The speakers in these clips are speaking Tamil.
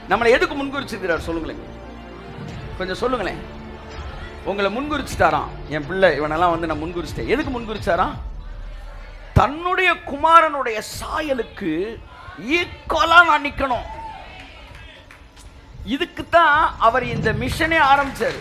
நம்மளை எதுக்கு முன்குறிச்சிருக்கிறார் சொல்லுங்களேன் கொஞ்சம் சொல்லுங்களேன் உங்களை முன்குறிச்சிட்டாராம் என் பிள்ளை இவனெல்லாம் வந்து நான் முன்குறிச்சிட்டேன் எதுக்கு முன்குறிச்சாராம் தன்னுடைய குமாரனுடைய சாயலுக்கு ஈக்குவலா நான் நிக்கணும் இதுக்கு தான் அவர் இந்த மிஷனே ஆரம்பிச்சாரு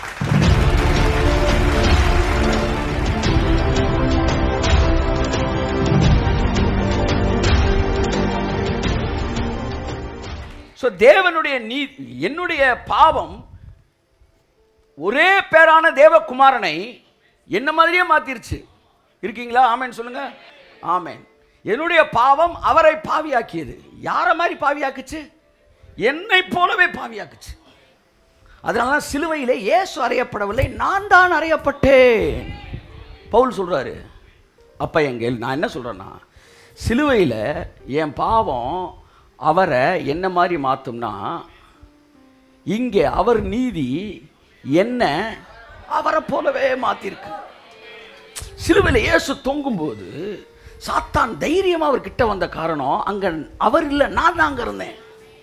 ஸோ தேவனுடைய நீ என்னுடைய பாவம் ஒரே பேரான தேவகுமாரனை என்ன மாதிரியே மாத்திருச்சு இருக்கீங்களா ஆமேன் சொல்லுங்க ஆமேன் என்னுடைய பாவம் அவரை பாவியாக்கியது யார மாதிரி பாவியாக்குச்சு என்னை போலவே பாவியாக்குச்சு அதனால தான் சிலுவையிலே இயேசு அறையப்படவில்லை நான் தான் அறையப்பட்டேன் பவுல் சொல்றாரு அப்ப எங்க நான் என்ன சொல்றேன்னா சிலுவையில் என் பாவம் அவரை என்ன மாதிரி மாத்தும்னா இங்கே அவர் நீதி என்ன அவரை போலவே மாத்திருக்கு சிலுவையில் இயேசு தொங்கும்போது சாத்தான் தைரியமா அவர் கிட்ட வந்த காரணம் அங்க அவர் இல்லை நான் தான் அங்க இருந்தேன்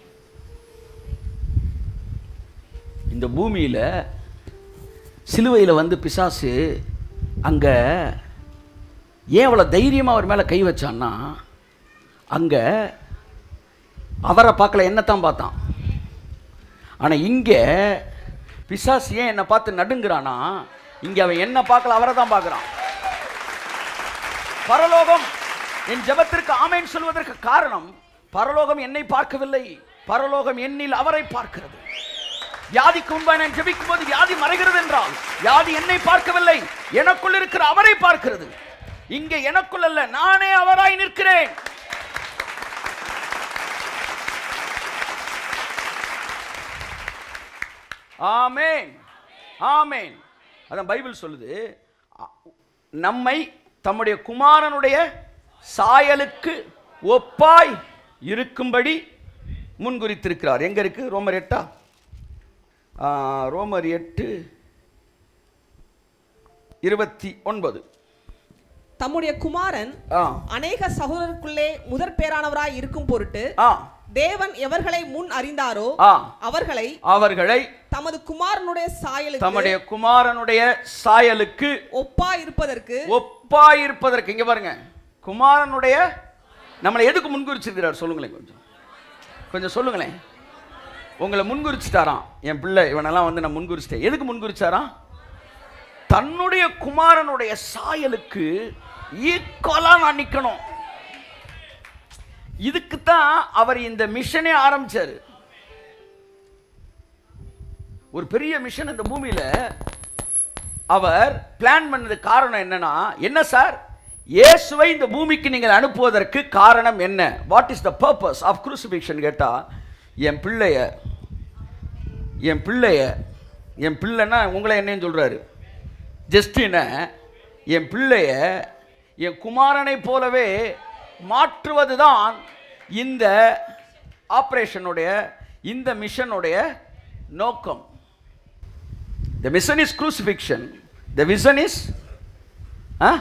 இந்த பூமியில சிலுவையில வந்து பிசாசு அங்க ஏன் அவ்வளோ தைரியமா அவர் மேல கை வச்சான்னா அங்க அவரை பார்க்கல என்னத்தான் பார்த்தான் ஆனா இங்க பிசாசு ஏன் என்னை பார்த்து நடுங்கிறானா இங்க அவன் என்ன பார்க்கல அவரை தான் பார்க்கறான் பரலோகம் என் ஜெபத்திற்கு ஆமேன் சொல்வதற்கு காரணம் பரலோகம் என்னை பார்க்கவில்லை பரலோகம் என்னில் அவரை பார்க்கிறது வியாதிக்கு முன்பாக நான் ஜெபிக்கும் போது வியாதி மறைகிறது என்றால் வியாதி என்னை பார்க்கவில்லை எனக்குள் இருக்கிற அவரை பார்க்கிறது இங்கே எனக்குள் அல்ல நானே அவராய் நிற்கிறேன் ஆமேன் ஆமேன் அதான் பைபிள் சொல்லுது அ- நம்மை தம்முடைய குமாரனுடைய சாயலுக்கு ஒப்பாய் இருக்கும்படி முன்குறித்திருக்கிறார் எங்க இருக்கு ரோமர் எட்டா ஆ, ரோமர் எட்டு இருபத்தி ஒன்பது தம்முடைய குமாரன் ஆ அநேக சகோதரருக்குள்ளே முதற் பேரானவராய் இருக்கும் பொருட்டு ஆ தேவன் எவர்களை முன் அறிந்தாரோ ஆ அவர்களை அவர்களை தமது குமாரனுடைய சாயலுக்கு தம்முடைய குமாரனுடைய சாயலுக்கு ஒப்பா இருப்பதற்கு ஒப்பாயிருப்பதற்கு இங்க பாருங்க குமாரனுடைய நம்மளை எதுக்கு முன்குறிச்சிருக்கிறார் சொல்லுங்களேன் கொஞ்சம் கொஞ்சம் சொல்லுங்களேன் உங்களை முன்குறிச்சிட்டாராம் என் பிள்ளை இவனெல்லாம் வந்து நான் முன்குறிச்சிட்டேன் எதுக்கு முன்குறிச்சாராம் தன்னுடைய குமாரனுடைய சாயலுக்கு ஈக்குவலா நான் நிக்கணும் இதுக்கு தான் அவர் இந்த மிஷனே ஆரம்பிச்சாரு ஒரு பெரிய மிஷன் இந்த பூமியில அவர் பிளான் பண்ணது காரணம் என்னன்னா என்ன சார் இயேசுவை இந்த பூமிக்கு நீங்கள் அனுப்புவதற்கு காரணம் என்ன what is the purpose of crucifixion கேட்டா என் பிள்ளைய என் பிள்ளைய என் பிள்ளைன்னா உங்களை என்னன்னு சொல்றாரு ஜஸ்டின என் பிள்ளைய என் குமாரனை போலவே மாற்றுவதுதான் இந்த ஆப்ரேஷனுடைய இந்த மிஷனுடைய நோக்கம் The mission is crucifixion. The vision is huh?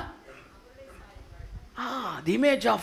ah, the image of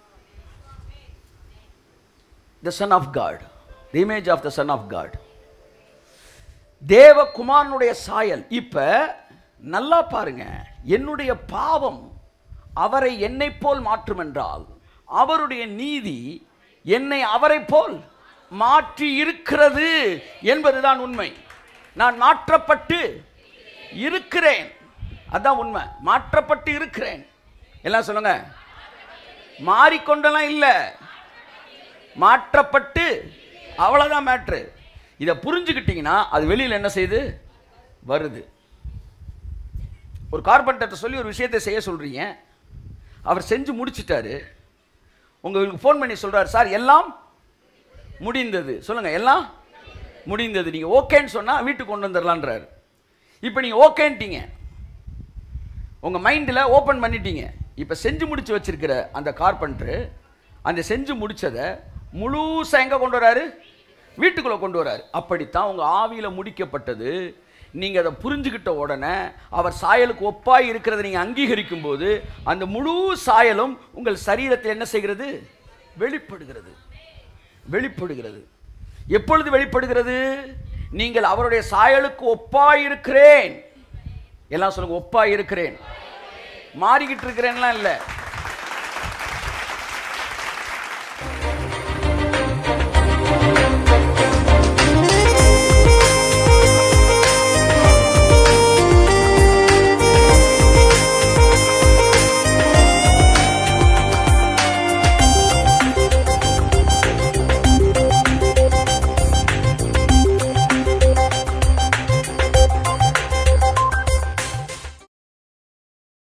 the Son of God. The image of the Son of God. தேவகுமாரனுடைய சாயல் இப்ப நல்லா பாருங்க என்னுடைய பாவம் அவரை என்னை போல் மாற்றும் என்றால் அவருடைய நீதி என்னை அவரை போல் மாற்றி இருக்கிறது என்பதுதான் உண்மை நான் மாற்றப்பட்டு இருக்கிறேன் அதான் உண்மை மாற்றப்பட்டு இருக்கிறேன் எல்லாம் சொல்லுங்க மாறிக்கொண்டெல்லாம் இல்லை மாற்றப்பட்டு அவ்வளோதான் மேட்ரு இதை புரிஞ்சுக்கிட்டீங்கன்னா அது வெளியில் என்ன செய்யுது வருது ஒரு கார்பெண்டர்கிட்ட சொல்லி ஒரு விஷயத்தை செய்ய சொல்றீங்க அவர் செஞ்சு முடிச்சிட்டாரு உங்களுக்கு ஃபோன் பண்ணி சொல்றாரு சார் எல்லாம் முடிந்தது சொல்லுங்க எல்லாம் முடிந்தது நீங்க ஓகேன்னு சொன்னா வீட்டுக்கு கொண்டு வந்துடலான்றாரு இப்போ நீங்க ஓகேன்ட்டீங்க உங்க மைண்டில் ஓப்பன் பண்ணிட்டீங்க இப்போ செஞ்சு முடிச்சு வச்சிருக்கிற அந்த கார்பெண்டர் அந்த செஞ்சு முடிச்சதை முழுசா எங்க கொண்டு வராரு வீட்டுக்குள்ள கொண்டு வராரு அப்படித்தான் உங்க ஆவியில முடிக்கப்பட்டது நீங்க அதை புரிஞ்சுக்கிட்ட உடனே அவர் சாயலுக்கு ஒப்பாய் இருக்கிறதை நீங்க அங்கீகரிக்கும் போது அந்த முழு சாயலும் உங்கள் சரீரத்தில் என்ன செய்கிறது வெளிப்படுகிறது வெளிப்படுகிறது எப்பொழுது வெளிப்படுகிறது நீங்கள் அவருடைய சாயலுக்கு ஒப்பாய் இருக்கிறேன் எல்லாம் சொல்லுங்க ஒப்பாய் இருக்கிறேன் மாறிக்கிட்டு இருக்கிறேன்லாம் இல்லை